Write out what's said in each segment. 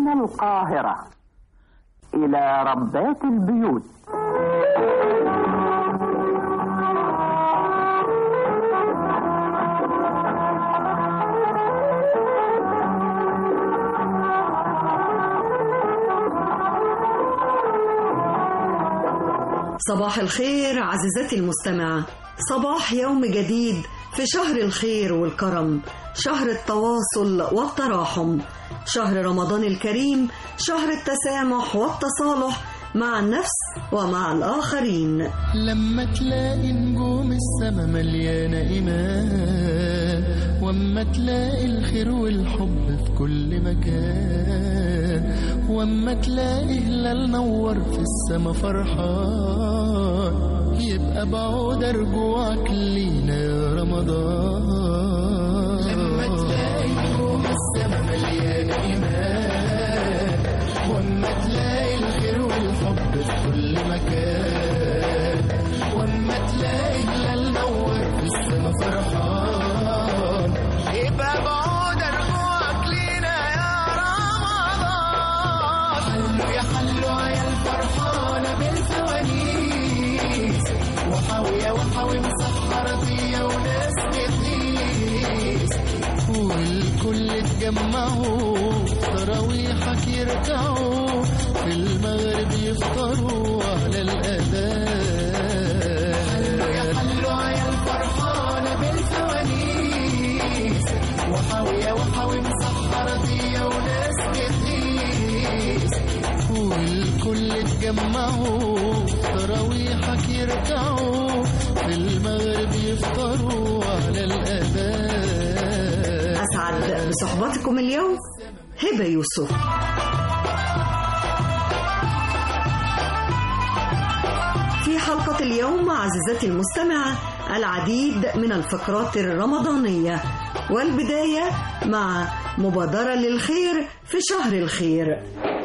من القاهرة إلى ربات البيوت صباح الخير عزيزتي المستمعة صباح يوم جديد في شهر الخير والكرم شهر التواصل والتراحم شهر رمضان الكريم شهر التسامح والتصالح مع النفس ومع الآخرين لما تلاقي نجوم السما مليانة إيمان وأما تلاقي الخير والحب في كل مكان وأما تلاقي هلال نور في السما فرحان يبقى بعود أرجوعك لينا يا رمضان لما تلاقي نجوم السما مليانة إيمان وأما تلاقي الخير والحب في كل مكان وأما تلاقي هلال نور في السما فرحان يبقى بعود أرجوعك لينا يا رمضان حلوا يا حلوا يا الفرحانة بالفوانيس وحاوية وحاوي مسحرتية وناس بتقيس والكل اتجمعوا تراويحك يركعوا في المغرب يفطروا على الأذان حلوا يا حلوا يا الفرحانة بالفوانيس وحاوية وحاوي مسحرتية وناس بتقيس والكل اتجمعوا تراويحك يركعوا في المغرب يفطروا على الأذان أسعد بصحبتكم اليوم هبة يوسف في حلقة اليوم عزيزتي المستمعة العديد من الفقرات الرمضانية والبداية مع مبادرة للخير في شهر الخير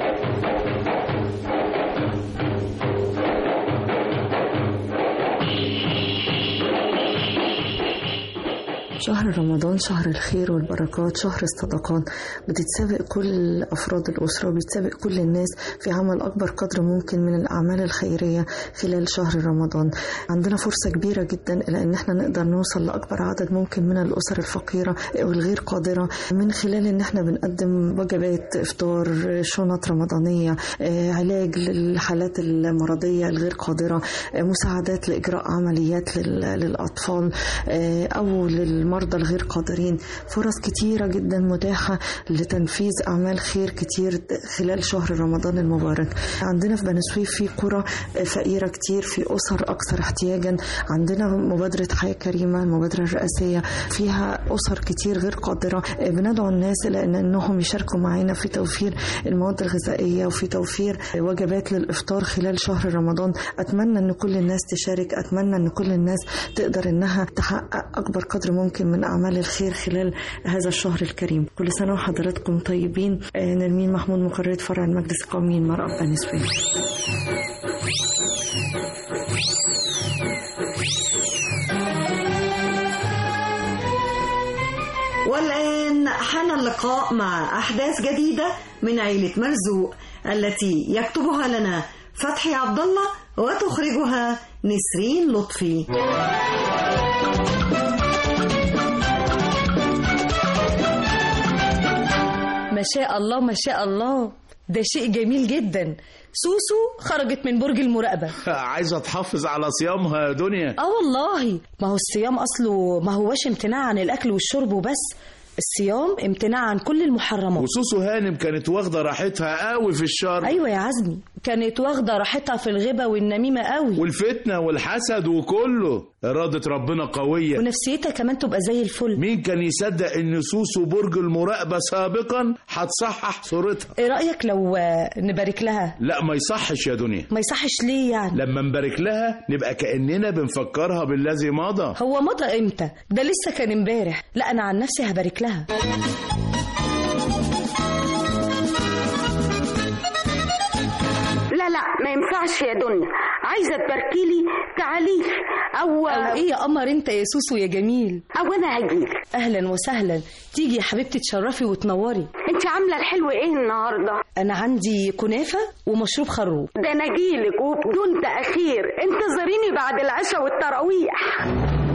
شهر رمضان شهر الخير والبركات شهر الصدقات بتتسابق كل أفراد الأسرة وبتسابق كل الناس في عمل أكبر قدر ممكن من الأعمال الخيرية خلال شهر رمضان عندنا فرصة كبيرة جدا إلى أن احنا نقدر نوصل لأكبر عدد ممكن من الأسر الفقيرة والغير قادرة من خلال أن احنا بنقدم وجبات إفطار شنط رمضانية علاج للحالات المرضية الغير قادرة مساعدات لإجراء عمليات للأطفال أو لل المرضى الغير قادرين فرص كتيرة جدا متاحة لتنفيذ أعمال خير كتير خلال شهر رمضان المبارك عندنا في بني سويف في قرى فقيرة كتير في أسر أكثر احتياجا عندنا مبادرة حياة كريمة المبادرة الرئاسية فيها أسر كتير غير قادرة بندعو الناس إلى أن أنهم يشاركوا معنا في توفير المواد الغذائية وفي توفير وجبات للإفطار خلال شهر رمضان أتمنى أن كل الناس تشارك أتمنى أن كل الناس تقدر أنها تحقق أكبر قدر ممكن من أعمال الخير خلال هذا الشهر الكريم كل سنة وحضراتكم طيبين نرمين محمود مقررة فرع المجلس القومي للمرأة بني سويف والآن حان اللقاء مع أحداث جديدة من عيلة مرزوق التي يكتبها لنا فتحي عبد الله وتخرجها نسرين لطفي ما شاء الله ما شاء الله ده شيء جميل جدا سوسو خرجت من برج المراقبة عايزة تحافظ على صيامها يا دنيا اه والله ما هو الصيام أصله ما هوش امتناع عن الأكل والشرب وبس الصيام امتناع عن كل المحرمات وسوسو هانم كانت واخدة راحتها قوي في الشر أيوة يا عزمي كانت واخدة راحتها في الغيبة والنميمة قوي والفتنة والحسد وكله إرادة ربنا قوية ونفسيتها كمان تبقى زي الفل مين كان يصدق إن سوسو برج المراقبة سابقا هتصحح صورتها ايه رأيك لو آه، نبارك لها لا ما يصحش يا دنيا ما يصحش ليه يعني لما نبارك لها نبقى كأننا بنفكرها بالذي مضى هو مضى امتى ده لسه كان امبارح لا انا عن نفسي هبارك لها لا لا لا ما ينفعش يا دنيا عايزه تباركي لي تعالي او او ايه يا قمر انت يا سوسو يا جميل او انا هجيلك اهلا وسهلا تيجي يا حبيبتي تشرفي وتنوري انت عامله الحلو ايه النهارده انا عندي كنافه ومشروب خروب ده انا اجيلك وبدون تاخير انتظريني بعد العشاء والتراويح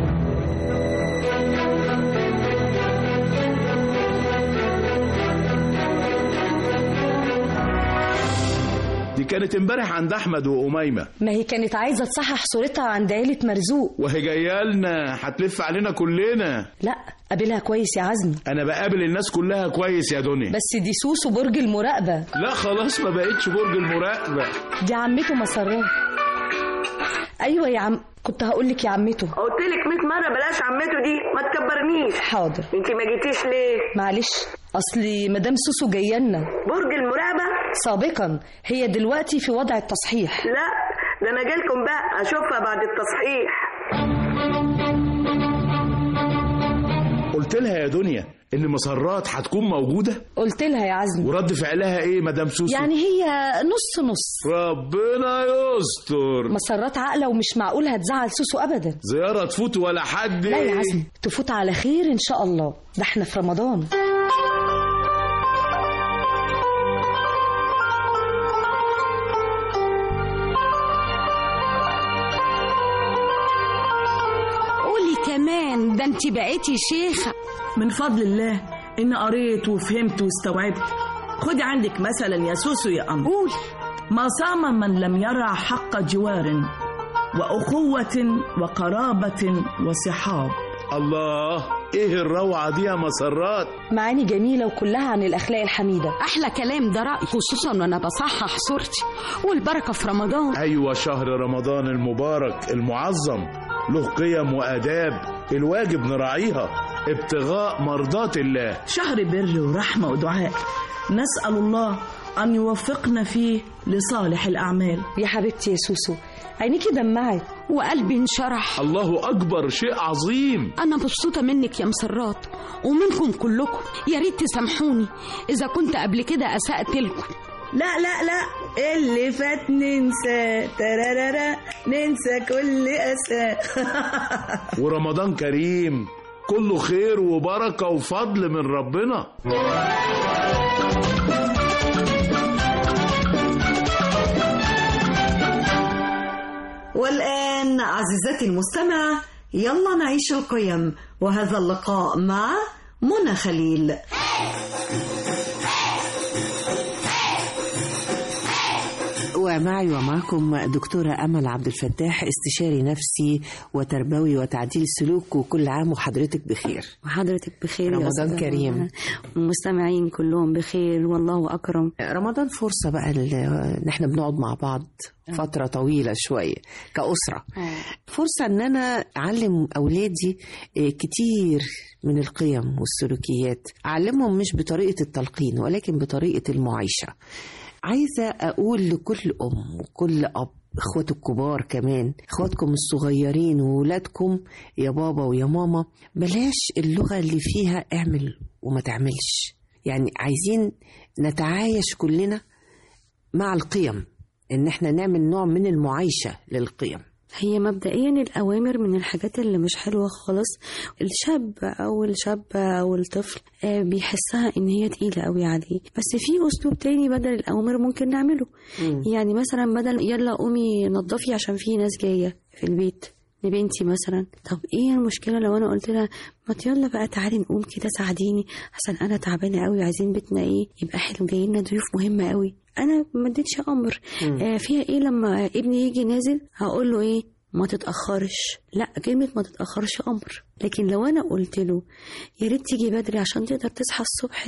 دي كانت امبارح عند احمد واميمه ما هي كانت عايزه تصحح صورتها عند عيله مرزوق وهي جايه لنا هتلف علينا كلنا لا قابلها كويس يا عزمي انا بقابل الناس كلها كويس يا دنيا بس دي سوسو برج المراقبه لا خلاص ما بقتش برج المراقبه دي عمته مسرات ايوه يا عم كنت هقول لك يا عمته قلت لك 100 مره بلاش عمته دي ما تكبرنيش حاضر انت ما جيتيش ليه معلش اصلي مدام سوسو جايه لنا برج المراقبه سابقا هي دلوقتي في وضع التصحيح لا ده انا جايلكم بقى اشوفها بعد التصحيح قلت لها يا دنيا ان مسرات هتكون موجوده قلت لها يا عزمي ورد فعلها ايه مدام سوسو يعني هي نص نص ربنا يستر مسرات عاقله ومش معقول هتزعل سوسو ابدا زياره تفوت ولا حد لا يا عزمي تفوت على خير ان شاء الله ده احنا في رمضان قولي كمان ده انت بقيتي شيخه من فضل الله إن قريت وفهمت واستوعبت خدي عندك مثلا يا سوسو يا قمر قولي ما صام من لم يرى حق جوار وأخوة وقرابة وصحاب الله ايه الروعه دي يا مسرات معاني جميله وكلها عن الاخلاق الحميده احلى كلام ده رايي خصوصا وانا بصحح صورتي والبركه في رمضان ايوه شهر رمضان المبارك المعظم له قيم واداب الواجب نراعيها ابتغاء مرضات الله شهر بر ورحمة ودعاء نسأل الله أن يوفقنا فيه لصالح الأعمال يا حبيبتي يا سوسو عينيكي دمعت وقلبي انشرح الله اكبر شيء عظيم انا مبسوطه منك يا مسرات ومنكم كلكم يا ريت تسامحوني اذا كنت قبل كده اسأت لكم لا لا لا اللي فات ننسى ترارارا ننسى كل أسى ورمضان كريم كله خير وبركه وفضل من ربنا والآن عزيزتي المستمع يلا نعيش القيم وهذا اللقاء مع منى خليل ومعي ومعكم دكتورة أمل عبد الفتاح استشاري نفسي وتربوي وتعديل سلوك وكل عام وحضرتك بخير وحضرتك بخير يا رمضان أستاذة كريم. منى. والمستمعين كلهم بخير والله أكرم رمضان فرصة بقى ل- إن احنا بنقعد مع بعض فترة طويلة شوية كأسرة فرصة إن أنا أعلم أولادي آه، كتير من القيم والسلوكيات أعلمهم مش بطريقة التلقين ولكن بطريقة المعيشة عايزة أقول لكل أم وكل أب اخوات الكبار كمان اخواتكم الصغيرين وولادكم يا بابا ويا ماما بلاش اللغة اللي فيها اعمل وما تعملش يعني عايزين نتعايش كلنا مع القيم ان احنا نعمل نوع من المعايشة للقيم هي مبدئيا الأوامر من الحاجات اللي مش حلوة خالص الشاب أو الشابة أو الطفل آه، بيحسها إن هي تقيلة قوي عليه بس في أسلوب تاني بدل الأوامر ممكن نعمله يعني مثلا بدل يلا قومي نظفي عشان في ناس جاية في البيت لبنتي مثلا طب ايه المشكله لو انا قلت لها ما يلا بقى تعالي نقوم كده ساعديني عشان انا تعبانه قوي عايزين بيتنا ايه يبقى حلو جايين لنا ضيوف مهمه قوي انا ما اديتش امر آه فيها ايه لما ابني يجي نازل هقول له ايه ما تتاخرش لا كلمه ما تتاخرش امر لكن لو انا قلت له يا ريت تيجي بدري عشان تقدر تصحى الصبح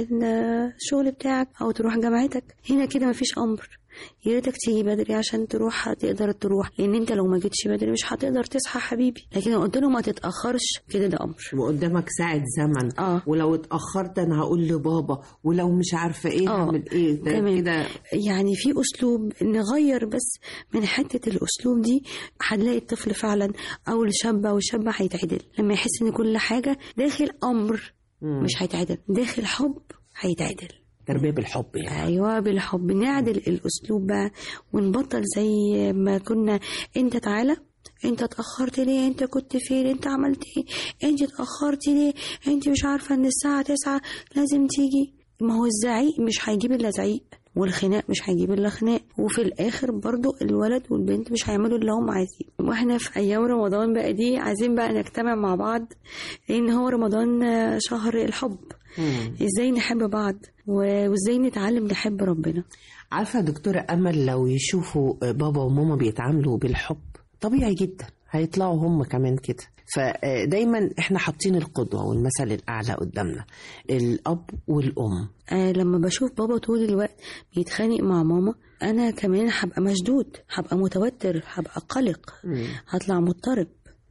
الشغل بتاعك او تروح جامعتك هنا كده مفيش امر يا ريتك تيجي بدري عشان تروح تقدر تروح لان انت لو ما جيتش بدري مش هتقدر تصحى حبيبي لكن لو قلت له ما تتاخرش كده ده امر وقدامك ساعة زمن اه ولو اتأخرت أنا هقول لبابا ولو مش عارفة إيه آه، هعمل إيه ده كمان. كده يعني في اسلوب نغير بس من حته الاسلوب دي هنلاقي الطفل فعلا او الشاب او الشابه هيتعدل لما يحس ان كل حاجه داخل امر مم. مش هيتعدل داخل حب هيتعدل تربيه بالحب يعني ايوه بالحب نعدل الاسلوب بقى ونبطل زي ما كنا انت تعالى انت اتاخرت ليه انت كنت فين انت عملت ايه انت اتاخرت ليه انت مش عارفه ان الساعه تسعة لازم تيجي ما هو الزعيق مش هيجيب الا زعيق والخناق مش هيجيب الا خناق وفي الاخر برضو الولد والبنت مش هيعملوا اللي هم عايزين واحنا في ايام رمضان بقى دي عايزين بقى نجتمع مع بعض لان هو رمضان آه، شهر الحب ازاي نحب بعض و- وازاي نتعلم نحب ربنا عارفه يا دكتوره امل لو يشوفوا بابا وماما بيتعاملوا بالحب طبيعي جدا هيطلعوا هم كمان كده فدايما احنا حاطين القدوه والمثل الاعلى قدامنا الاب والام آه لما بشوف بابا طول الوقت بيتخانق مع ماما انا كمان هبقى مشدود هبقى متوتر هبقى قلق هطلع مضطرب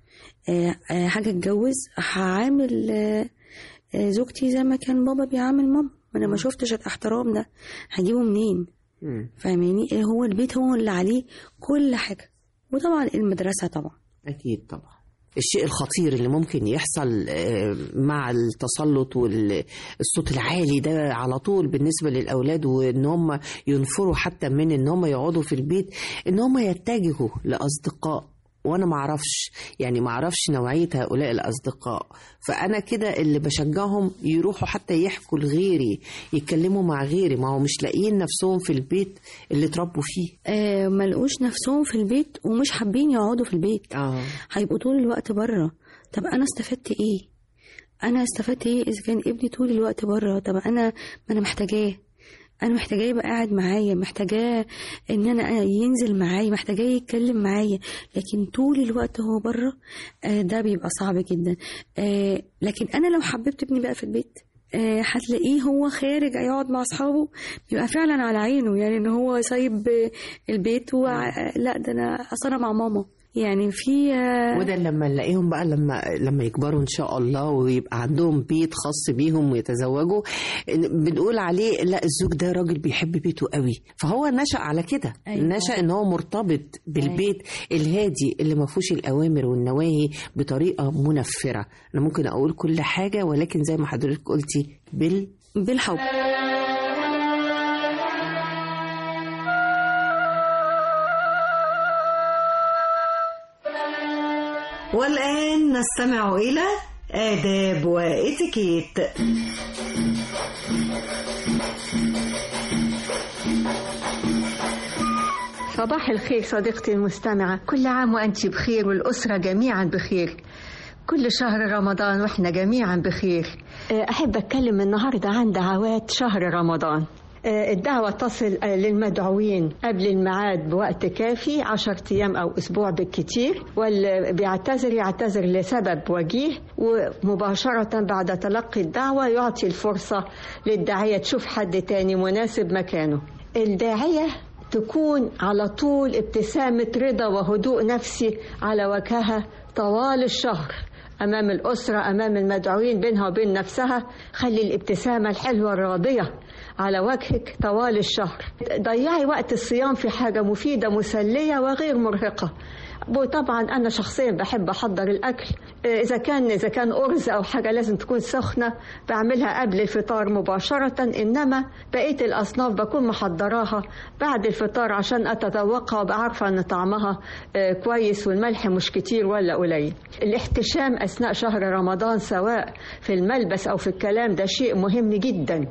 آه آه حاجه اتجوز هعامل آه آه زوجتي زي ما كان بابا بيعامل ماما ما انا ما شفتش الاحترام ده هجيبه منين فاهماني آه هو البيت هو اللي عليه كل حاجه وطبعا المدرسه طبعا اكيد طبعا الشيء الخطير اللي ممكن يحصل آه، مع التسلط والصوت العالي ده على طول بالنسبة للأولاد وإن هم ينفروا حتى من إن هم يقعدوا في البيت إن هم يتجهوا لأصدقاء وانا ما اعرفش يعني ما اعرفش نوعيه هؤلاء الاصدقاء فانا كده اللي بشجعهم يروحوا حتى يحكوا لغيري يتكلموا مع غيري ما هو مش لاقيين نفسهم في البيت اللي اتربوا فيه آه ملقوش نفسهم في البيت ومش حابين يقعدوا في البيت اه هيبقوا طول الوقت بره طب انا استفدت ايه انا استفدت ايه اذا كان ابني طول الوقت بره طب انا ما انا محتاجاه انا محتاجاه يبقى قاعد معايا محتاجاه ان انا ينزل معايا محتاجاه يتكلم معايا لكن طول الوقت هو بره آه ده بيبقى صعب جدا آه لكن انا لو حببت ابني بقى في البيت آه، هتلاقيه هو خارج يقعد مع اصحابه بيبقى فعلا على عينه يعني ان هو سايب آه، البيت و لا ده انا اصل انا مع ماما يعني في آه، وده لما نلاقيهم بقى لما لما يكبروا ان شاء الله ويبقى عندهم بيت خاص بيهم ويتزوجوا بنقول عليه لا الزوج ده راجل بيحب بيته قوي فهو نشأ على كده أيوة. نشأ ان هو مرتبط بالبيت الهادي اللي ما فيهوش الاوامر والنواهي بطريقه منفره انا ممكن اقول كل حاجه ولكن زي ما حضرتك قلتي بال بالحب والآن نستمع إلى آداب وإتيكيت صباح الخير صديقتي المستمعة كل عام وأنت بخير والأسرة جميعا بخير كل شهر رمضان وإحنا جميعا بخير آه، أحب أتكلم النهاردة عن دعوات شهر رمضان آه، الدعوة تصل آه، للمدعوين قبل الميعاد بوقت كافي عشرة أيام أو أسبوع بالكتير واللي بيعتذر يعتذر لسبب وجيه ومباشرة بعد تلقي الدعوة يعطي الفرصة للداعية تشوف حد تاني مناسب مكانه الداعية تكون على طول ابتسامة رضا وهدوء نفسي على وجهها طوال الشهر أمام الأسرة أمام المدعوين بينها وبين نفسها خلي الابتسامة الحلوة الراضية على وجهك طوال الشهر ضيعي وقت الصيام في حاجة مفيدة مسلية وغير مرهقة وطبعا انا شخصيا بحب احضر الاكل اذا كان اذا كان ارز او حاجه لازم تكون سخنه بعملها قبل الفطار مباشره انما بقيه الاصناف بكون محضراها بعد الفطار عشان اتذوقها وابقى عارفه ان طعمها آه، كويس والملح مش كتير ولا قليل الاحتشام اثناء شهر رمضان سواء في الملبس او في الكلام ده شيء مهم جدا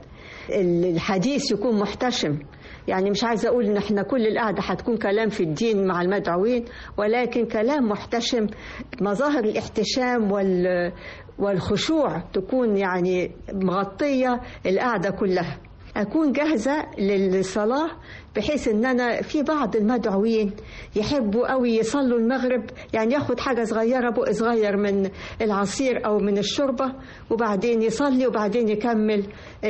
الحديث يكون محتشم يعني مش عايزه اقول ان احنا كل القعده هتكون كلام في الدين مع المدعوين ولكن كلام محتشم مظاهر الاحتشام وال والخشوع تكون يعني مغطيه القعده كلها اكون جاهزه للصلاه بحيث ان انا في بعض المدعوين يحبوا قوي يصلوا المغرب يعني ياخد حاجه صغيره بق صغير من العصير او من الشوربه وبعدين يصلي وبعدين يكمل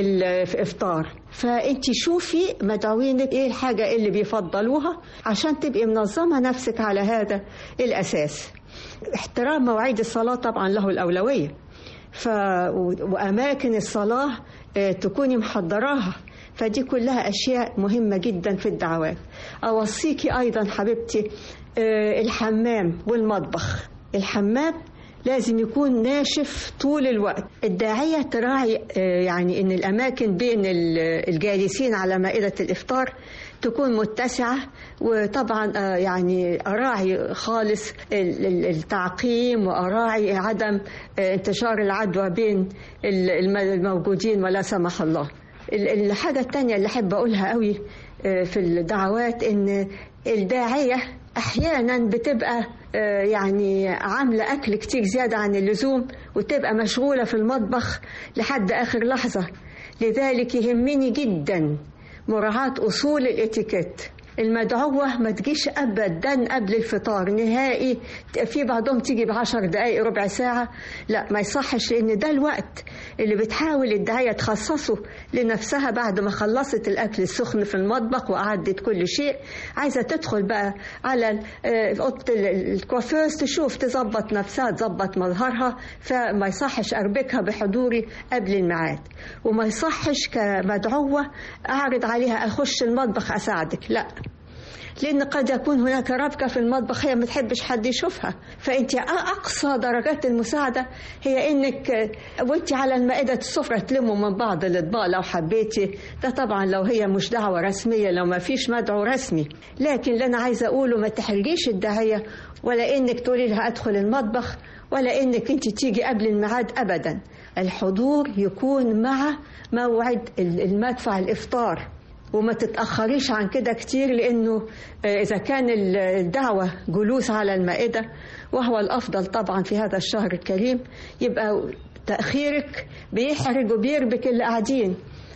الافطار فانت شوفي مدعوينك ايه الحاجه اللي بيفضلوها عشان تبقي منظمه نفسك على هذا الاساس احترام مواعيد الصلاه طبعا له الاولويه ف... واماكن الصلاه آه، تكوني محضراها فدي كلها أشياء مهمة جدا في الدعوات أوصيكي أيضا حبيبتي آه، الحمام والمطبخ الحمام لازم يكون ناشف طول الوقت الداعية تراعي آه، يعني ان الاماكن بين ال- الجالسين على مائدة الافطار تكون متسعة وطبعا آه، يعني أراعي خالص ال- ال- التعقيم وأراعي عدم آه، انتشار العدوى بين ال- الم- الموجودين ولا سمح الله ال- الحاجة التانية اللي أحب أقولها قوي آه، في الدعوات إن الداعية أحيانا بتبقى آه، يعني عاملة أكل كتير زيادة عن اللزوم وتبقى مشغولة في المطبخ لحد آخر لحظة لذلك يهمني جدا مراعاة أصول الإتيكيت المدعوة ما تجيش أبدا قبل الفطار نهائي في بعضهم تيجي بعشر دقايق ربع ساعة لا ما يصحش لأن ده الوقت اللي بتحاول الدعاية تخصصه لنفسها بعد ما خلصت الأكل السخن في المطبخ وأعدت كل شيء عايزة تدخل بقى على ال- آه، أوضة ال- الكوافيرز تشوف تظبط نفسها تظبط مظهرها فما يصحش أربكها بحضوري قبل الميعاد وما يصحش كمدعوة أعرض عليها أخش المطبخ أساعدك لا لأن قد يكون هناك ربكة في المطبخ هي ما تحبش حد يشوفها فأنت أقصى درجات المساعدة هي إنك وأنت على المائدة السفرة تلموا من بعض الأطباق لو حبيتي ده طبعا لو هي مش دعوة رسمية لو ما فيش مدعو رسمي لكن اللي أنا عايزة أقوله ما تحرجيش الداعية ولا إنك تقولي لها أدخل المطبخ ولا إنك أنت تيجي قبل الميعاد أبدا الحضور يكون مع موعد المدفع الإفطار وما تتأخريش عن كده كتير لأنه آه، إذا كان الدعوة جلوس على المائدة وهو الأفضل طبعا في هذا الشهر الكريم يبقى تأخيرك بيحرج وبيربك اللي قاعدين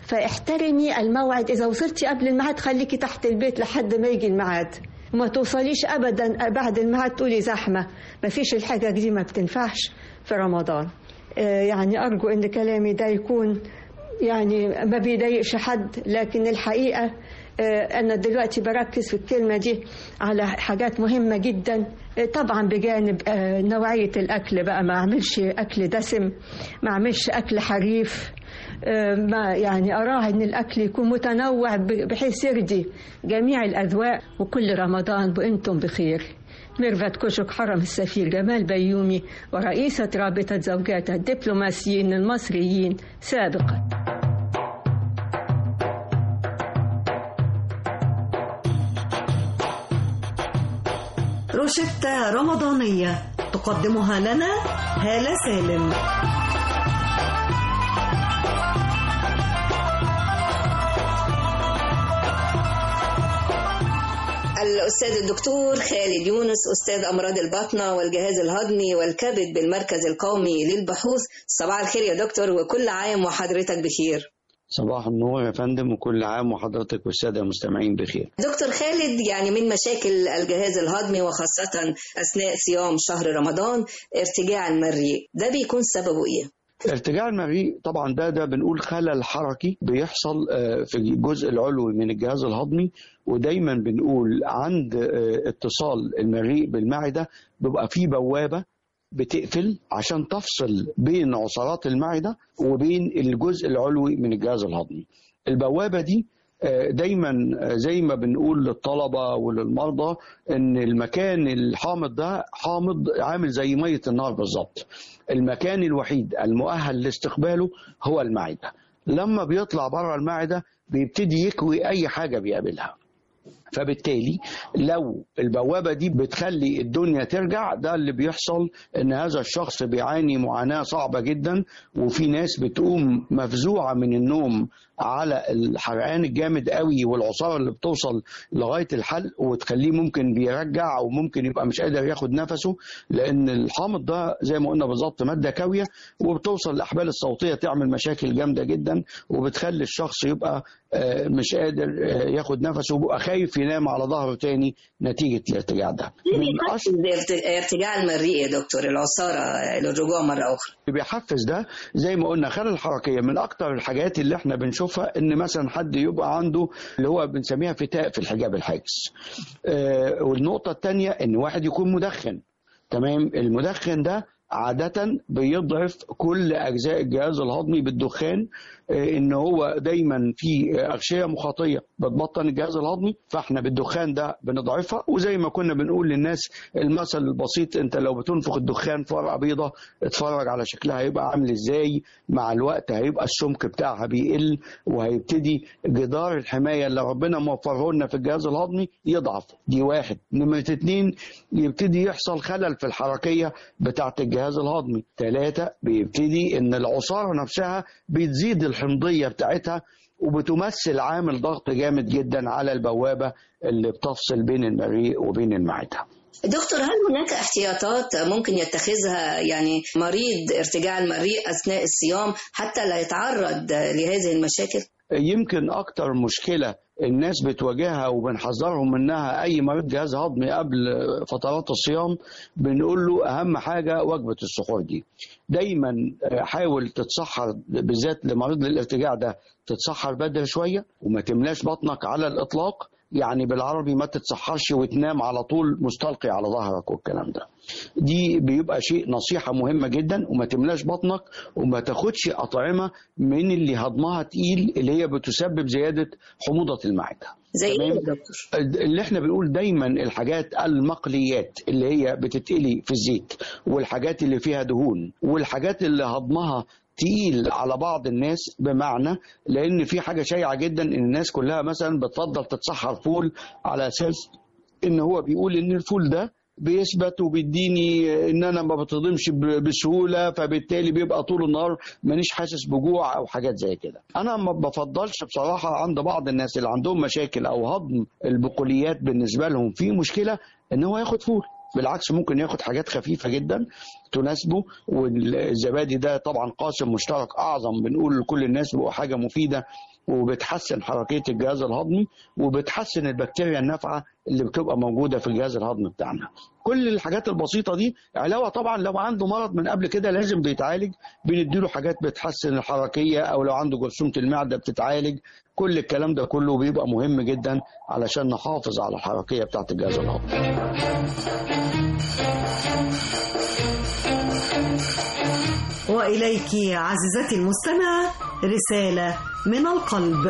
فاحترمي الموعد إذا وصلتي قبل الميعاد خليكي تحت البيت لحد ما يجي الميعاد وما توصليش أبدا بعد الميعاد تقولي زحمة مفيش الحاجة دي ما بتنفعش في رمضان آه، يعني أرجو إن كلامي ده يكون يعني ما بيضايقش حد لكن الحقيقة آه، أنا دلوقتي بركز في الكلمة دي على حاجات مهمة جدا آه، طبعا بجانب آه، نوعية الأكل بقى ما أعملش أكل دسم ما أعملش أكل حريف آه، ما يعني أراعي إن الأكل يكون متنوع ب- بحيث يرضي جميع الأذواق وكل رمضان وأنتم بخير ميرفت كوشك حرم السفير جمال بيومي ورئيسة رابطة زوجات الدبلوماسيين المصريين سابقا روشتة رمضانية تقدمها لنا هالة سالم الأستاذ الدكتور خالد يونس أستاذ أمراض الباطنة والجهاز الهضمي والكبد بالمركز القومي للبحوث صباح الخير يا دكتور وكل عام وحضرتك بخير صباح النور يا فندم وكل عام وحضرتك والسادة المستمعين بخير دكتور خالد يعني من مشاكل الجهاز الهضمي وخاصة أثناء صيام شهر رمضان ارتجاع المريء ده بيكون سببه إيه؟ ارتجاع المريء طبعا ده ده بنقول خلل حركي بيحصل آه، في الجزء العلوي من الجهاز الهضمي ودايما بنقول عند آه، اتصال المريء بالمعدة بيبقى فيه بوابة بتقفل عشان تفصل بين عصارات المعدة وبين الجزء العلوي من الجهاز الهضمي البوابة دي آه، دايما آه، زي ما بنقول للطلبة وللمرضى ان المكان الحامض ده حامض عامل زي مية النار بالظبط المكان الوحيد المؤهل لاستقباله هو المعدة لما بيطلع بره المعدة بيبتدي يكوي اي حاجة بيقابلها فبالتالي لو البوابة دي بتخلي الدنيا ترجع ده اللي بيحصل ان هذا الشخص بيعاني معاناة صعبة جدا وفي ناس بتقوم مفزوعة من النوم على الحرقان الجامد قوي والعصارة اللي بتوصل لغاية الحلق وتخليه ممكن بيرجع وممكن يبقى مش قادر ياخد نفسه لان الحامض ده زي ما قلنا بالظبط مادة كاوية وبتوصل الاحبال الصوتية تعمل مشاكل جامدة جدا وبتخلي الشخص يبقى آه، مش قادر آه، ياخد نفسه وبقى خايف ينام على ظهره تاني نتيجة الارتجاع ده إيه بيحفز ارت- ارتجاع المريء يا دكتور العصارة للرجوع مرة أخرى اللي بيحفز ده زي ما قلنا خلل الحركيه من اكتر الحاجات اللي احنا بنشوفها ان مثلا حد يبقى عنده اللي هو بنسميها فتاء في الحجاب الحاجز آه والنقطه الثانيه ان واحد يكون مدخن تمام المدخن ده عادة بيضعف كل أجزاء الجهاز الهضمي بالدخان آه، ان هو دايما في اغشيه مخاطيه بتبطن الجهاز الهضمي فاحنا بالدخان ده بنضعفها وزي ما كنا بنقول للناس المثل البسيط انت لو بتنفخ الدخان في ورقه بيضه اتفرج على شكلها هيبقى عامل ازاي مع الوقت هيبقى السمك بتاعها بيقل وهيبتدي جدار الحمايه اللي ربنا موفره لنا في الجهاز الهضمي يضعف دي واحد نمرة اتنين يبتدي يحصل خلل في الحركيه بتاعه الجهاز الهضمي ثلاثه بيبتدي ان العصاره نفسها بتزيد الحمضيه بتاعتها وبتمثل عامل ضغط جامد جدا على البوابه اللي بتفصل بين المريء وبين المعده دكتور هل هناك احتياطات ممكن يتخذها يعني مريض ارتجاع المريء أثناء الصيام حتى لا يتعرض لهذه المشاكل؟ يمكن اكتر مشكله الناس بتواجهها وبنحذرهم منها اي مريض جهاز هضمي قبل فترات الصيام بنقول له اهم حاجه وجبه السحور دي دايما حاول تتسحر بالذات لمريض الارتجاع ده تتسحر بدري شويه وما تملاش بطنك على الاطلاق يعني بالعربي ما تتسحرش وتنام على طول مستلقي على ظهرك والكلام ده دي بيبقى شيء نصيحة مهمة جدا وما تملاش بطنك وما تاخدش أطعمة من اللي هضمها تقيل اللي هي بتسبب زيادة حموضة المعدة زي ايه يا دكتور؟ اللي احنا بنقول دايما الحاجات المقليات اللي هي بتتقلي في الزيت والحاجات اللي فيها دهون والحاجات اللي هضمها تقيل على بعض الناس بمعنى لان في حاجه شائعه جدا ان الناس كلها مثلا بتفضل تتسحر فول على اساس ان هو بيقول ان الفول ده بيثبت وبيديني ان انا ما بتهضمش ب- بسهوله فبالتالي بيبقى طول النهار مانيش حاسس بجوع او حاجات زي كده انا ما بفضلش بصراحه عند بعض الناس اللي عندهم مشاكل او هضم البقوليات بالنسبه لهم في مشكله ان هو ياخد فول بالعكس ممكن ياخد حاجات خفيفه جدا تناسبه والزبادي ده طبعا قاسم مشترك اعظم بنقول لكل الناس بقى حاجه مفيده وبتحسن حركيه الجهاز الهضمي وبتحسن البكتيريا النافعه اللي بتبقى موجوده في الجهاز الهضمي بتاعنا كل الحاجات البسيطه دي علاوه طبعا لو عنده مرض من قبل كده لازم بيتعالج بنديله حاجات بتحسن الحركيه او لو عنده جرثومه المعده بتتعالج كل الكلام ده كله بيبقى مهم جدا علشان نحافظ على الحركيه بتاعت الجهاز الهضمي وإليك عزيزتي المستمعة رسالة من القلب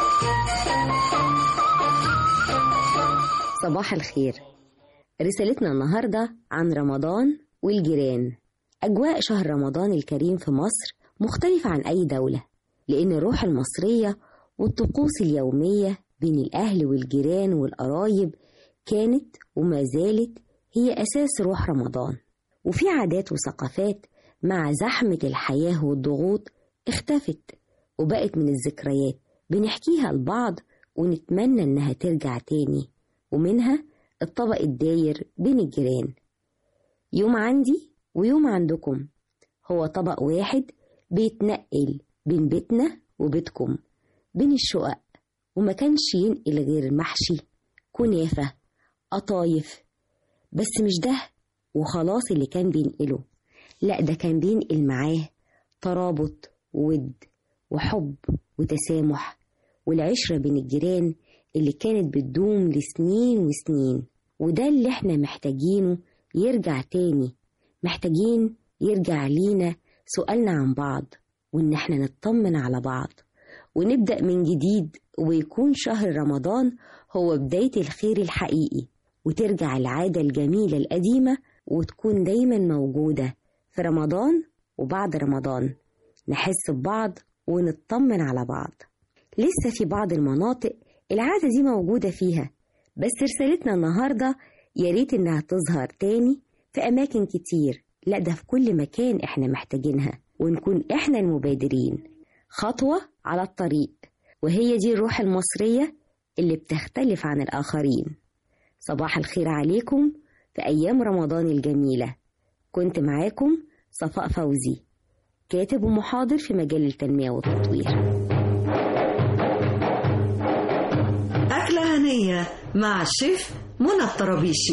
صباح الخير رسالتنا النهاردة عن رمضان والجيران أجواء شهر رمضان الكريم في مصر مختلفة عن أي دولة لأن الروح المصرية والطقوس اليومية بين الأهل والجيران والقرايب كانت وما زالت هي أساس روح رمضان وفي عادات وثقافات مع زحمة الحياة والضغوط اختفت وبقت من الذكريات بنحكيها لبعض ونتمنى إنها ترجع تاني ومنها الطبق الداير بين الجيران يوم عندي ويوم عندكم هو طبق واحد بيتنقل بين بيتنا وبيتكم بين الشقق وما كانش ينقل غير محشي كنافة قطايف بس مش ده وخلاص اللي كان بينقله لا ده كان بينقل معاه ترابط وود وحب وتسامح والعشرة بين الجيران اللي كانت بتدوم لسنين وسنين وده اللي احنا محتاجينه يرجع تاني محتاجين يرجع لينا سؤالنا عن بعض وإن احنا نطمن على بعض ونبدأ من جديد ويكون شهر رمضان هو بداية الخير الحقيقي وترجع العادة الجميلة القديمة وتكون دايما موجودة في رمضان وبعد رمضان نحس ببعض ونطمن على بعض لسه في بعض المناطق العادة دي موجودة فيها بس رسالتنا النهاردة يا ريت إنها تظهر تاني في أماكن كتير لا ده في كل مكان إحنا محتاجينها ونكون إحنا المبادرين خطوة على الطريق وهي دي الروح المصرية اللي بتختلف عن الآخرين صباح الخير عليكم في أيام رمضان الجميلة كنت معاكم صفاء فوزي كاتب ومحاضر في مجال التنمية والتطوير أكلة هنية مع الشيف منى الطرابيشي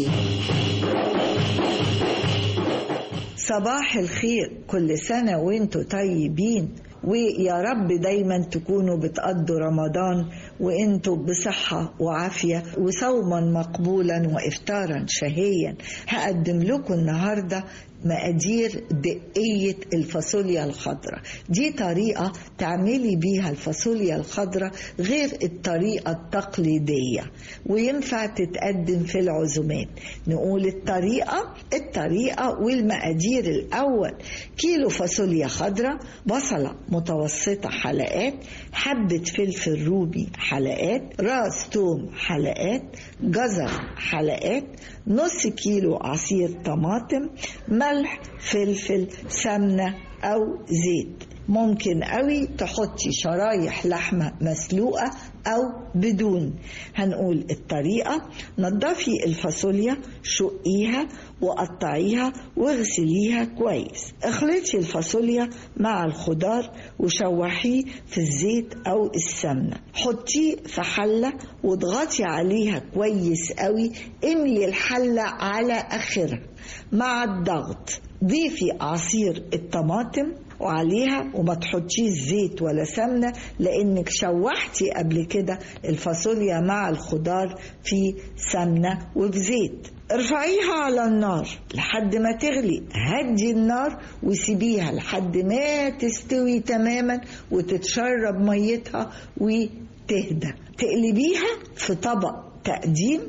صباح الخير كل سنة وانتوا طيبين ويا رب دايما تكونوا بتقضوا رمضان وانتوا بصحة وعافية وصوما مقبولا وإفطارا شهيا هقدم لكم النهاردة مقادير دقية الفاصوليا الخضراء دي طريقة تعملي بيها الفاصوليا الخضراء غير الطريقة التقليدية وينفع تتقدم في العزومات نقول الطريقة الطريقة والمقادير الأول كيلو فاصوليا خضراء بصلة متوسطة حلقات حبة فلفل روبي حلقات راس توم حلقات جزر حلقات نص كيلو عصير طماطم ملح فلفل سمنة أو زيت ممكن قوي تحطي شرايح لحمة مسلوقة أو بدون هنقول الطريقة نضفي الفاصوليا شقيها وقطعيها واغسليها كويس اخلطي الفاصوليا مع الخضار وشوحيه في الزيت أو السمنة حطيه في حلة واضغطي عليها كويس قوي املي الحلة على آخرها مع الضغط ضيفي عصير الطماطم وعليها وما تحطيش زيت ولا سمنة لأنك شوحتي قبل كده الفاصوليا مع الخضار في سمنة وفي زيت ارفعيها على النار لحد ما تغلي هدي النار وسيبيها لحد ما تستوي تماما وتتشرب ميتها وتهدى تقلبيها في طبق تقديم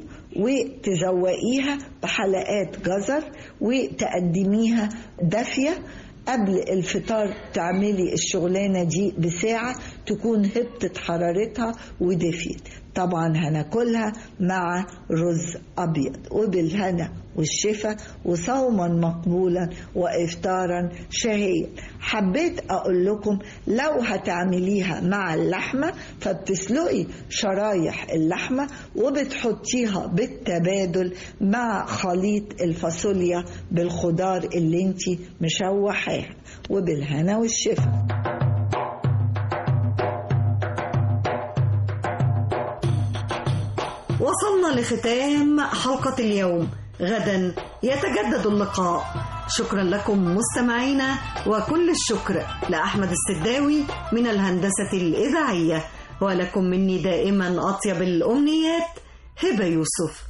وتزوقيها بحلقات جزر وتقدميها دافية قبل الفطار تعملي الشغلانة دي بساعة تكون هبطت حرارتها ودفيت طبعا هناكلها مع رز أبيض وبالهنا والشفا وصوما مقبولا وإفطارا شهيا حبيت أقول لكم لو هتعمليها مع اللحمة فبتسلقي شرايح اللحمة وبتحطيها بالتبادل مع خليط الفاصوليا بالخضار اللي انت مشوحاها وبالهنا والشفا وصلنا لختام حلقة اليوم غدا يتجدد اللقاء شكرا لكم مستمعينا وكل الشكر لأحمد السداوي من الهندسة الإذاعية ولكم مني دائما أطيب الأمنيات هبة يوسف